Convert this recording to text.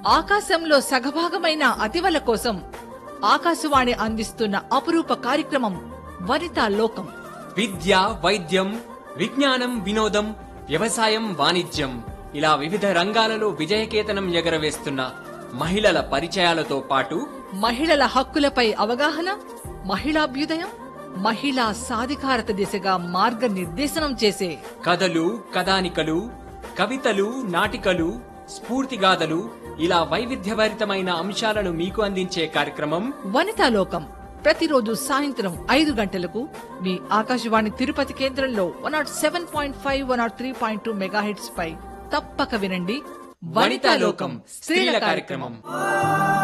ఆకాశంలో సగభాగమైన అతివల కోసం ఆకాశవాణి అందిస్తున్న అపురూప కార్యక్రమం వనితా లోకం విద్య వైద్యం విజ్ఞానం వినోదం వ్యవసాయం వాణిజ్యం ఇలా వివిధ రంగాలలో విజయకేతనం ఎగరవేస్తున్న మహిళల పరిచయాలతో పాటు మహిళల హక్కులపై అవగాహన మహిళాభ్యుదయం మహిళా సాధికారత దిశగా మార్గనిర్దేశనం చేసే కథలు కథానికలు కవితలు నాటికలు స్ఫూర్తిగాథలు ఇలా వైవిధ్యభరితమైన అంశాలను మీకు అందించే కార్యక్రమం వనితా లోకం ప్రతిరోజు సాయంత్రం ఐదు గంటలకు మీ ఆకాశవాణి తిరుపతి కేంద్రంలో one nought seven point five one nought three point two megahertz పై తప్పక వినండి వనితా లోకం స్త్రీల కార్యక్రమం